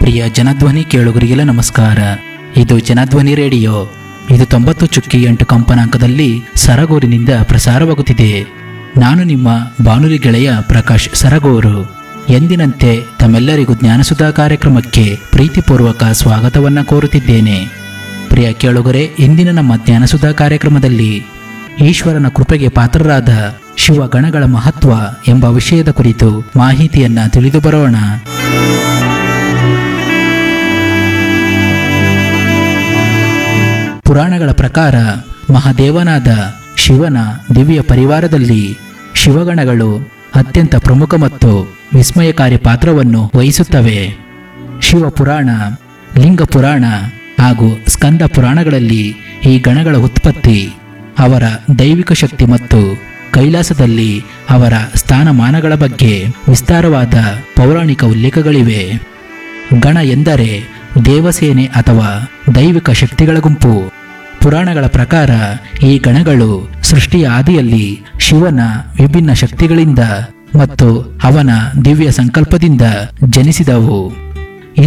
ಪ್ರಿಯ ಜನಧ್ವನಿ ಕೇಳುಗರಿಗೆಲ್ಲ ನಮಸ್ಕಾರ ಇದು ಜನಧ್ವನಿ ರೇಡಿಯೋ ಇದು ತೊಂಬತ್ತು ಚುಕ್ಕಿ ಎಂಟು ಕಂಪನಾಂಕದಲ್ಲಿ ಸರಗೂರಿನಿಂದ ಪ್ರಸಾರವಾಗುತ್ತಿದೆ ನಾನು ನಿಮ್ಮ ಬಾನುಲಿ ಗೆಳೆಯ ಪ್ರಕಾಶ್ ಸರಗೂರು ಎಂದಿನಂತೆ ತಮ್ಮೆಲ್ಲರಿಗೂ ಜ್ಞಾನಸುಧಾ ಕಾರ್ಯಕ್ರಮಕ್ಕೆ ಪ್ರೀತಿಪೂರ್ವಕ ಸ್ವಾಗತವನ್ನ ಕೋರುತ್ತಿದ್ದೇನೆ ಪ್ರಿಯ ಕೇಳುಗರೆ ಇಂದಿನ ನಮ್ಮ ಜ್ಞಾನಸುಧಾ ಕಾರ್ಯಕ್ರಮದಲ್ಲಿ ಈಶ್ವರನ ಕೃಪೆಗೆ ಪಾತ್ರರಾದ ಶಿವಗಣಗಳ ಮಹತ್ವ ಎಂಬ ವಿಷಯದ ಕುರಿತು ಮಾಹಿತಿಯನ್ನ ತಿಳಿದು ಬರೋಣ ಪುರಾಣಗಳ ಪ್ರಕಾರ ಮಹಾದೇವನಾದ ಶಿವನ ದಿವ್ಯ ಪರಿವಾರದಲ್ಲಿ ಶಿವಗಣಗಳು ಅತ್ಯಂತ ಪ್ರಮುಖ ಮತ್ತು ವಿಸ್ಮಯಕಾರಿ ಪಾತ್ರವನ್ನು ವಹಿಸುತ್ತವೆ ಶಿವ ಪುರಾಣ ಲಿಂಗ ಪುರಾಣ ಹಾಗೂ ಸ್ಕಂದ ಪುರಾಣಗಳಲ್ಲಿ ಈ ಗಣಗಳ ಉತ್ಪತ್ತಿ ಅವರ ದೈವಿಕ ಶಕ್ತಿ ಮತ್ತು ಕೈಲಾಸದಲ್ಲಿ ಅವರ ಸ್ಥಾನಮಾನಗಳ ಬಗ್ಗೆ ವಿಸ್ತಾರವಾದ ಪೌರಾಣಿಕ ಉಲ್ಲೇಖಗಳಿವೆ ಗಣ ಎಂದರೆ ದೇವಸೇನೆ ಅಥವಾ ದೈವಿಕ ಶಕ್ತಿಗಳ ಗುಂಪು ಪುರಾಣಗಳ ಪ್ರಕಾರ ಈ ಗಣಗಳು ಸೃಷ್ಟಿಯ ಆದಿಯಲ್ಲಿ ಶಿವನ ವಿಭಿನ್ನ ಶಕ್ತಿಗಳಿಂದ ಮತ್ತು ಅವನ ದಿವ್ಯ ಸಂಕಲ್ಪದಿಂದ ಜನಿಸಿದವು